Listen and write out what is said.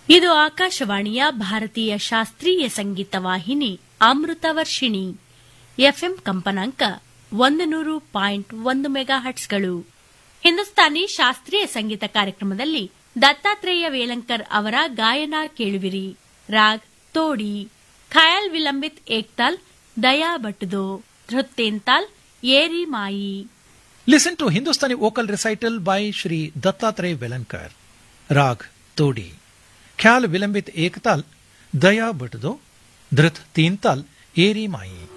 ಇದು ಆಕಾಶವಾಣಿಯ ಭಾರತೀಯ ಶಾಸ್ತ್ರೀಯ ಸಂಗೀತ ವಾಹಿನಿ ಅಮೃತ ವರ್ಷಿಣಿ ಎಫ್ಎಂ ಕಂಪನಾಂಕ ಒಂದು ನೂರು ಪಾಯಿಂಟ್ ಒಂದು ಮೆಗಾ ಹಟ್ಸ್ಗಳು ಹಿಂದೂಸ್ತಾನಿ ಶಾಸ್ತ್ರೀಯ ಸಂಗೀತ ಕಾರ್ಯಕ್ರಮದಲ್ಲಿ ದತ್ತಾತ್ರೇಯ ವೇಲಂಕರ್ ಅವರ ಗಾಯನ ಕೇಳುವಿರಿ ರಾಗ್ ತೋಡಿ ಖಯಾಲ್ ವಿಲಂಬಿತ್ ಏಕ್ತಾಲ್ ದಯಾ ಬಟ್ದೋ ಧೃತ್ತೇಂತಾಲ್ ಏರಿ ಮಾಯಿ Listen to Hindustani vocal recital by Shri Dattatreya Velankar. Rag Todi. Khyal Vilambit Ektal, Daya Bhatdo, Dhrit Teental, Eri Mai.